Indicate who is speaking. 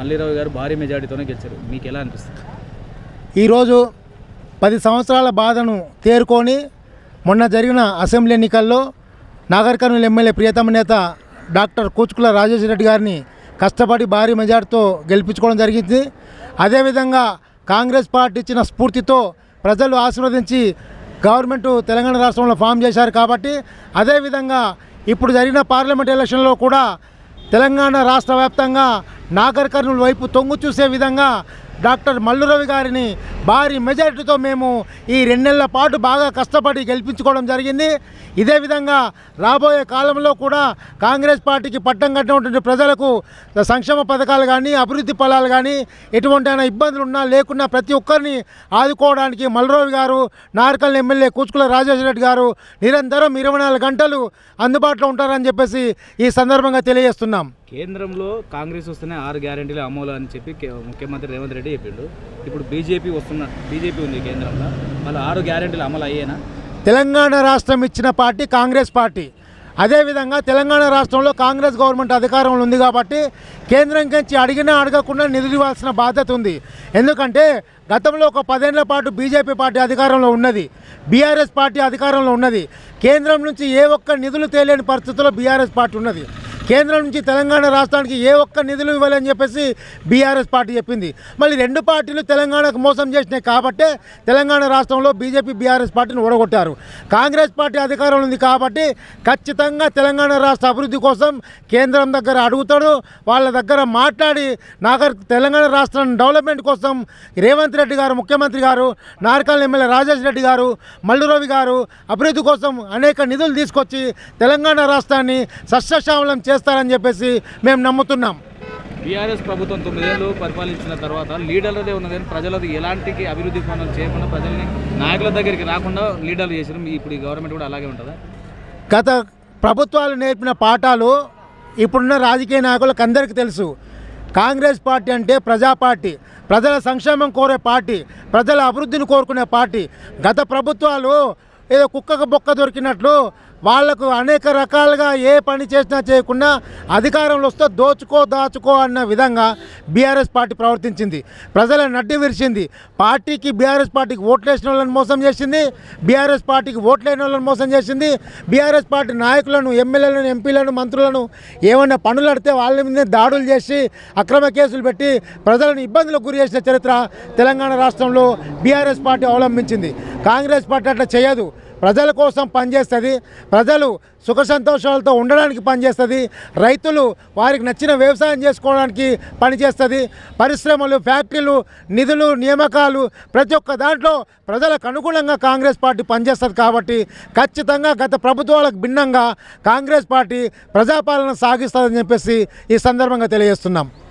Speaker 1: మల్లీరావు గారు భారీ మెజారిటీతోనే గెలిచారు మీకు ఎలా అనిపిస్తుంది
Speaker 2: ఈరోజు పది సంవత్సరాల బాధను తేరుకొని మొన్న జరిగిన అసెంబ్లీ ఎన్నికల్లో నాగర్ కర్నూలు ఎమ్మెల్యే ప్రియతమ నేత డాక్టర్ కూచుకుల రాజేష్ రెడ్డి గారిని కష్టపడి భారీ మెజార్టీతో గెలిపించుకోవడం జరిగింది అదేవిధంగా కాంగ్రెస్ పార్టీ ఇచ్చిన స్ఫూర్తితో ప్రజలు ఆశీర్వదించి గవర్నమెంట్ తెలంగాణ రాష్ట్రంలో ఫామ్ చేశారు కాబట్టి అదేవిధంగా ఇప్పుడు జరిగిన పార్లమెంట్ ఎలక్షన్లో కూడా తెలంగాణ రాష్ట్ర వ్యాప్తంగా నాగర్ కర్నూలు వైపు తొంగు చూసే విధంగా డాక్టర్ మల్లురవి గారిని భారీ మెజారిటీతో మేము ఈ రెండేళ్ల పాటు బాగా కష్టపడి గెలిపించుకోవడం జరిగింది ఇదే విధంగా రాబోయే కాలంలో కూడా కాంగ్రెస్ పార్టీకి పట్టం కట్టినటువంటి ప్రజలకు సంక్షేమ పథకాలు కానీ అభివృద్ధి ఫలాలు కానీ ఎటువంటి అయినా ఇబ్బందులు ఉన్నా లేకున్నా ప్రతి ఒక్కరిని ఆదుకోవడానికి మల్లురవి గారు నార్కల్ ఎమ్మెల్యే కూచుకుల రాజేశ్వర రెడ్డి గారు నిరంతరం ఇరవై నాలుగు గంటలు అందుబాటులో ఉంటారని చెప్పేసి ఈ సందర్భంగా తెలియజేస్తున్నాం
Speaker 1: కేంద్రంలో కాంగ్రెస్ వస్తేనే ఆరు గ్యారెంటీలు అమలు అని చెప్పి కే- ముఖ్యమంత్రి రేవంత్ రెడ్డి చెప్పిండు ఇప్పుడు బీజేపీ వస్తున్న బీజేపీ ఉంది కేంద్రంలో మళ్ళీ ఆరు గ్యారెంటీలు అమలు అయ్యేనా
Speaker 2: తెలంగాణ రాష్ట్రం ఇచ్చిన పార్టీ కాంగ్రెస్ పార్టీ అదేవిధంగా తెలంగాణ రాష్ట్రంలో కాంగ్రెస్ గవర్నమెంట్ అధికారంలో ఉంది కాబట్టి కేంద్రం నుంచి అడిగినా అడగకుండా నిధులు ఇవ్వాల్సిన బాధ్యత ఉంది ఎందుకంటే గతంలో ఒక పదేళ్ల పాటు బీజేపీ పార్టీ అధికారంలో ఉన్నది బీఆర్ఎస్ పార్టీ అధికారంలో ఉన్నది కేంద్రం నుంచి ఏ ఒక్క నిధులు తేలేని పరిస్థితుల్లో బీఆర్ఎస్ పార్టీ ఉన్నది కేంద్రం నుంచి తెలంగాణ రాష్ట్రానికి ఏ ఒక్క నిధులు ఇవ్వాలని చెప్పేసి బీఆర్ఎస్ పార్టీ చెప్పింది మళ్ళీ రెండు పార్టీలు తెలంగాణకు మోసం చేసినాయి కాబట్టే తెలంగాణ రాష్ట్రంలో బీజేపీ బీఆర్ఎస్ పార్టీని ఓడగొట్టారు కాంగ్రెస్ పార్టీ అధికారంలో ఉంది కాబట్టి ఖచ్చితంగా తెలంగాణ రాష్ట్ర అభివృద్ధి కోసం కేంద్రం దగ్గర అడుగుతాడు వాళ్ళ దగ్గర మాట్లాడి నాగర్ తెలంగాణ రాష్ట్రం డెవలప్మెంట్ కోసం రేవంత్ రెడ్డి గారు ముఖ్యమంత్రి గారు నార్కల్ ఎమ్మెల్యే రాజేష్ రెడ్డి గారు మల్లురవి గారు అభివృద్ధి కోసం అనేక నిధులు తీసుకొచ్చి తెలంగాణ రాష్ట్రాన్ని సస్యశ్యామలం చేస్తారని చెప్పేసి మేము నమ్ముతున్నాం
Speaker 1: బీఆర్ఎస్ ప్రభుత్వం తొమ్మిదేళ్ళు పరిపాలించిన తర్వాత లీడర్లదే ఉన్నది కానీ ప్రజలది ఎలాంటి అభివృద్ధి పనులు చేయకుండా ప్రజల్ని నాయకుల దగ్గరికి రాకుండా లీడర్లు చేసారు ఇప్పుడు ఈ గవర్నమెంట్ కూడా అలాగే ఉంటుందా
Speaker 2: గత ప్రభుత్వాలు నేర్పిన పాఠాలు ఇప్పుడున్న రాజకీయ నాయకులకు అందరికీ తెలుసు కాంగ్రెస్ పార్టీ అంటే ప్రజా పార్టీ ప్రజల సంక్షేమం కోరే పార్టీ ప్రజల అభివృద్ధిని కోరుకునే పార్టీ గత ప్రభుత్వాలు ఏదో కుక్కకు బొక్క దొరికినట్లు వాళ్లకు అనేక రకాలుగా ఏ పని చేసినా చేయకుండా అధికారంలో వస్తే దోచుకో దాచుకో అన్న విధంగా బీఆర్ఎస్ పార్టీ ప్రవర్తించింది ప్రజల నడ్డి విరిచింది పార్టీకి బీఆర్ఎస్ పార్టీకి ఓట్లేసిన వాళ్ళని మోసం చేసింది బీఆర్ఎస్ పార్టీకి ఓట్లేని వాళ్ళని మోసం చేసింది బీఆర్ఎస్ పార్టీ నాయకులను ఎమ్మెల్యేలను ఎంపీలను మంత్రులను ఏమన్నా పనులు అడితే వాళ్ళ మీదే దాడులు చేసి అక్రమ కేసులు పెట్టి ప్రజలను ఇబ్బందులకు గురి చేసిన చరిత్ర తెలంగాణ రాష్ట్రంలో బీఆర్ఎస్ పార్టీ అవలంబించింది కాంగ్రెస్ పార్టీ అట్లా చేయదు ప్రజల కోసం పనిచేస్తుంది ప్రజలు సుఖ సంతోషాలతో ఉండడానికి పనిచేస్తుంది రైతులు వారికి నచ్చిన వ్యవసాయం చేసుకోవడానికి పనిచేస్తుంది పరిశ్రమలు ఫ్యాక్టరీలు నిధులు నియామకాలు ప్రతి ఒక్క దాంట్లో ప్రజలకు అనుగుణంగా కాంగ్రెస్ పార్టీ పనిచేస్తుంది కాబట్టి ఖచ్చితంగా గత ప్రభుత్వాలకు భిన్నంగా కాంగ్రెస్ పార్టీ ప్రజాపాలన సాగిస్తుందని చెప్పేసి ఈ సందర్భంగా తెలియజేస్తున్నాం